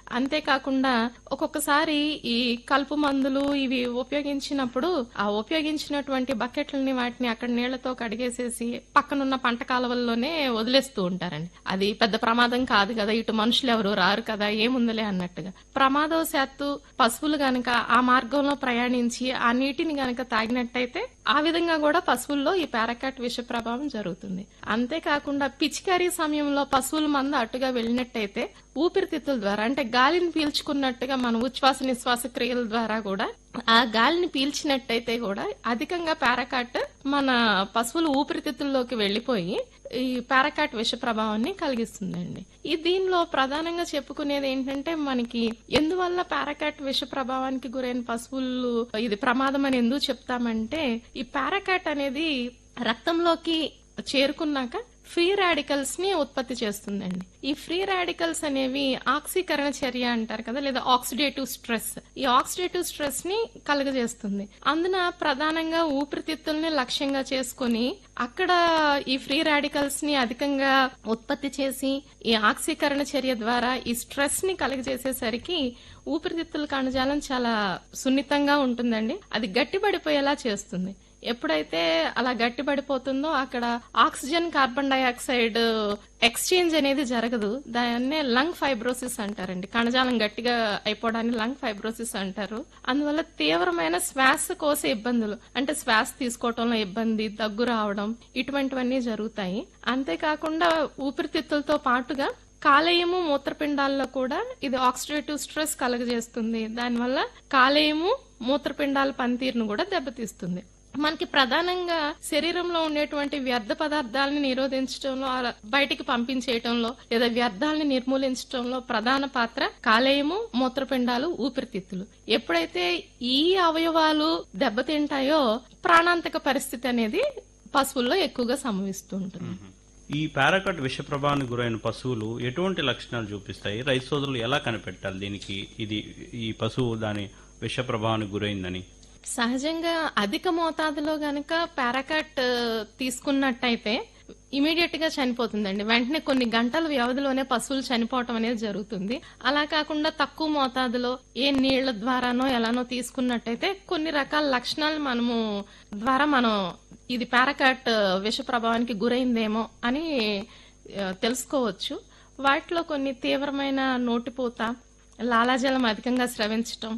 అంతేకాకుండా ఒక్కొక్కసారి ఈ కలుపు మందులు ఇవి ఉపయోగించినప్పుడు ఆ ఉపయోగించినటువంటి బకెట్లని వాటిని అక్కడ నీళ్లతో కడిగేసేసి పక్కనున్న పంట కాలువల్లోనే వదిలేస్తూ ఉంటారండి అది పెద్ద ప్రమాదం కాదు కదా ఇటు మనుషులు ఎవరు రారు కదా ఏముందలే అన్నట్టుగా ప్రమాదవశాత్తు పశువులు గనక ఆ మార్గంలో ప్రయాణించి ఆ నీటిని గనక తాగినట్టయితే ఆ విధంగా కూడా పశువుల్లో ఈ పారాకాట్ విష ప్రభావం జరుగుతుంది అంతేకాకుండా పిచికారీ సమయంలో పశువుల మంద అటుగా వెళ్ళినట్టయితే ఊపిరితిత్తుల ద్వారా అంటే గాలిని పీల్చుకున్నట్టుగా మన ఉచ్ఛ్వాస నిశ్వాస క్రియల ద్వారా కూడా ఆ గాలిని పీల్చినట్టయితే కూడా అధికంగా పారాకాట్ మన పశువుల ఊపిరితిత్తుల్లోకి వెళ్లిపోయి ఈ పారాకాట్ విష ప్రభావాన్ని కలిగిస్తుందండి ఈ దీనిలో ప్రధానంగా చెప్పుకునేది ఏంటంటే మనకి ఎందువల్ల పారాకాట్ విష ప్రభావానికి గురైన పశువులు ఇది ప్రమాదం అని ఎందుకు చెప్తామంటే ఈ పారాకాట్ అనేది రక్తంలోకి చేరుకున్నాక ఫ్రీ రాడికల్స్ ని ఉత్పత్తి చేస్తుందండి ఈ ఫ్రీ రాడికల్స్ అనేవి ఆక్సీకరణ చర్య అంటారు కదా లేదా ఆక్సిడేటివ్ స్ట్రెస్ ఈ ఆక్సిడేటివ్ స్ట్రెస్ ని కలుగజేస్తుంది అందున ప్రధానంగా ఊపిరితిత్తుల్ని లక్ష్యంగా చేసుకుని అక్కడ ఈ ఫ్రీ రాడికల్స్ ని అధికంగా ఉత్పత్తి చేసి ఈ ఆక్సీకరణ చర్య ద్వారా ఈ స్ట్రెస్ ని కలుగజేసేసరికి ఊపిరితిత్తుల కణజాలం చాలా సున్నితంగా ఉంటుందండి అది గట్టిపడిపోయేలా చేస్తుంది ఎప్పుడైతే అలా గట్టిపడిపోతుందో అక్కడ ఆక్సిజన్ కార్బన్ డైఆక్సైడ్ ఎక్స్చేంజ్ అనేది జరగదు దాన్నే లంగ్ ఫైబ్రోసిస్ అంటారండి కణజాలం గట్టిగా అయిపోవడాన్ని లంగ్ ఫైబ్రోసిస్ అంటారు అందువల్ల తీవ్రమైన శ్వాస కోసే ఇబ్బందులు అంటే శ్వాస తీసుకోవటంలో ఇబ్బంది దగ్గు రావడం ఇటువంటివన్నీ జరుగుతాయి అంతేకాకుండా ఊపిరితిత్తులతో పాటుగా కాలేయము మూత్రపిండాల్లో కూడా ఇది ఆక్సిడేటివ్ స్ట్రెస్ కలుగజేస్తుంది దానివల్ల కాలేయము మూత్రపిండాల పనితీరును కూడా దెబ్బతీస్తుంది మనకి ప్రధానంగా శరీరంలో ఉండేటువంటి వ్యర్థ పదార్థాలని నిరోధించడంలో అలా బయటికి పంపించేయటంలో లేదా వ్యర్థాలని నిర్మూలించడంలో ప్రధాన పాత్ర కాలేయము మూత్రపిండాలు ఊపిరితిత్తులు ఎప్పుడైతే ఈ అవయవాలు దెబ్బతింటాయో ప్రాణాంతక పరిస్థితి అనేది పశువుల్లో ఎక్కువగా సంభవిస్తూ ఉంటుంది ఈ పారాకట్ విష ప్రభావానికి గురైన పశువులు ఎటువంటి లక్షణాలు చూపిస్తాయి రైతు సోదరులు ఎలా కనిపెట్టాలి దీనికి ఇది ఈ పశువు దాని విష ప్రభావానికి గురైందని సహజంగా అధిక మోతాదులో గనక పారాకాట్ తీసుకున్నట్టయితే ఇమీడియట్ గా చనిపోతుందండి వెంటనే కొన్ని గంటల వ్యవధిలోనే పశువులు చనిపోవటం అనేది జరుగుతుంది అలా కాకుండా తక్కువ మోతాదులో ఏ నీళ్ల ద్వారానో ఎలానో తీసుకున్నట్టయితే కొన్ని రకాల లక్షణాలు మనము ద్వారా మనం ఇది పారాకాట్ విష ప్రభావానికి గురైందేమో అని ఆ, తెలుసుకోవచ్చు వాటిలో కొన్ని తీవ్రమైన నోటిపూత లాలాజలం అధికంగా స్రవించటం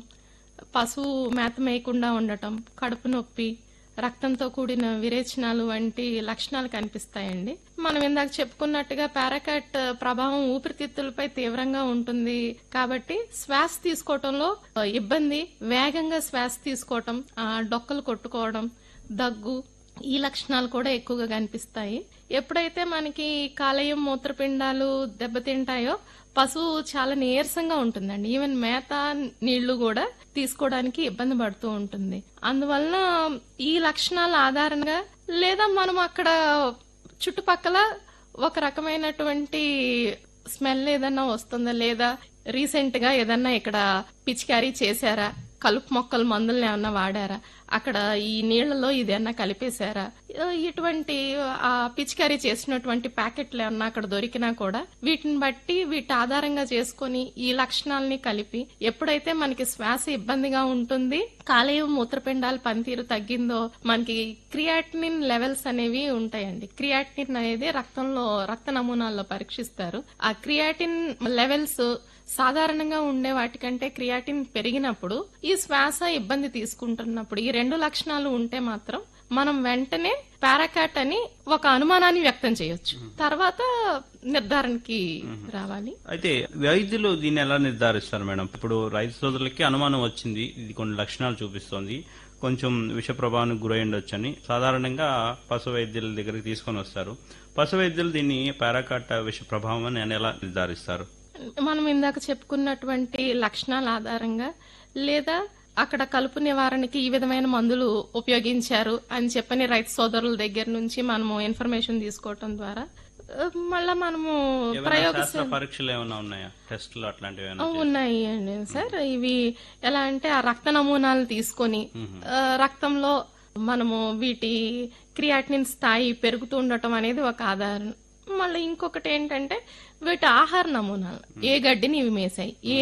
పశువు మేత మేయకుండా ఉండటం కడుపు నొప్పి రక్తంతో కూడిన విరేచనాలు వంటి లక్షణాలు కనిపిస్తాయండి మనం ఇందాక చెప్పుకున్నట్టుగా పారాకాట్ ప్రభావం ఊపిరితిత్తులపై తీవ్రంగా ఉంటుంది కాబట్టి శ్వాస తీసుకోవటంలో ఆ, ఇబ్బంది వేగంగా శ్వాస తీసుకోవటం ఆ, డొక్కలు కొట్టుకోవడం దగ్గు ఈ లక్షణాలు కూడా ఎక్కువగా కనిపిస్తాయి ఎప్పుడైతే మనకి కాలేయం మూత్రపిండాలు దెబ్బతింటాయో పశువు చాలా నీరసంగా ఉంటుందండి ఈవెన్ మేత నీళ్లు కూడా తీసుకోవడానికి ఇబ్బంది పడుతూ ఉంటుంది అందువలన ఈ లక్షణాల ఆధారంగా లేదా మనం అక్కడ చుట్టుపక్కల ఒక రకమైనటువంటి స్మెల్ ఏదన్నా వస్తుందా లేదా రీసెంట్ గా ఏదన్నా ఇక్కడ పిచికారీ చేశారా కలుపు మొక్కల మందుల్ని ఏమన్నా వాడారా అక్కడ ఈ నీళ్లలో ఇదేమన్నా కలిపేశారా ఇటువంటి ఆ పిచికారీ చేసినటువంటి ప్యాకెట్లు ఏమన్నా అక్కడ దొరికినా కూడా వీటిని బట్టి వీటి ఆధారంగా చేసుకొని ఈ లక్షణాలని కలిపి ఎప్పుడైతే మనకి శ్వాస ఇబ్బందిగా ఉంటుంది కాలేయం మూత్రపిండాల పనితీరు తగ్గిందో మనకి క్రియాటినిన్ లెవెల్స్ అనేవి ఉంటాయండి క్రియాటినిన్ అనేది రక్తంలో రక్త నమూనాల్లో పరీక్షిస్తారు ఆ క్రియాటిన్ లెవెల్స్ సాధారణంగా ఉండే వాటికంటే క్రియాటిన్ పెరిగినప్పుడు ఈ శ్వాస ఇబ్బంది తీసుకుంటున్నప్పుడు ఈ రెండు లక్షణాలు ఉంటే మాత్రం మనం వెంటనే పారాకాట్ అని ఒక అనుమానాన్ని వ్యక్తం చేయొచ్చు తర్వాత నిర్ధారణకి రావాలి అయితే వైద్యులు దీన్ని ఎలా నిర్ధారిస్తారు మేడం ఇప్పుడు రైతు సోదరులకి అనుమానం వచ్చింది ఇది కొన్ని లక్షణాలు చూపిస్తోంది కొంచెం విష ప్రభావానికి గురై ఉండొచ్చని సాధారణంగా పశు వైద్యుల దగ్గరికి తీసుకొని వస్తారు పశు వైద్యులు దీన్ని పారాకాట్ విష ప్రభావం అని ఎలా నిర్ధారిస్తారు మనం ఇందాక చెప్పుకున్నటువంటి లక్షణాల ఆధారంగా లేదా అక్కడ కలుపు నివారణకి ఈ విధమైన మందులు ఉపయోగించారు అని చెప్పని రైతు సోదరుల దగ్గర నుంచి మనము ఇన్ఫర్మేషన్ తీసుకోవటం ద్వారా ఆ, మళ్ళా మనము ఏమైనా ప్రయోగ శాస్త్ర పరీక్షలు ఏమైనా ఉన్నాయా టెస్టులు అట్లాంటివి ఏమైనా ఆ, ఉన్నాయి అండి సార్ ఇవి ఎలా అంటే ఆ రక్త నమూనాలు తీసుకొని ఆ, రక్తంలో మనము వీటి క్రియాటినిన్ స్థాయి పెరుగుతూ ఉండటం అనేది ఒక ఆధారం మళ్ళీ ఇంకొకటి ఏంటంటే వీటి ఆహార నమూనాలు ఏ గడ్డిని ఇవి మేసాయి ఏ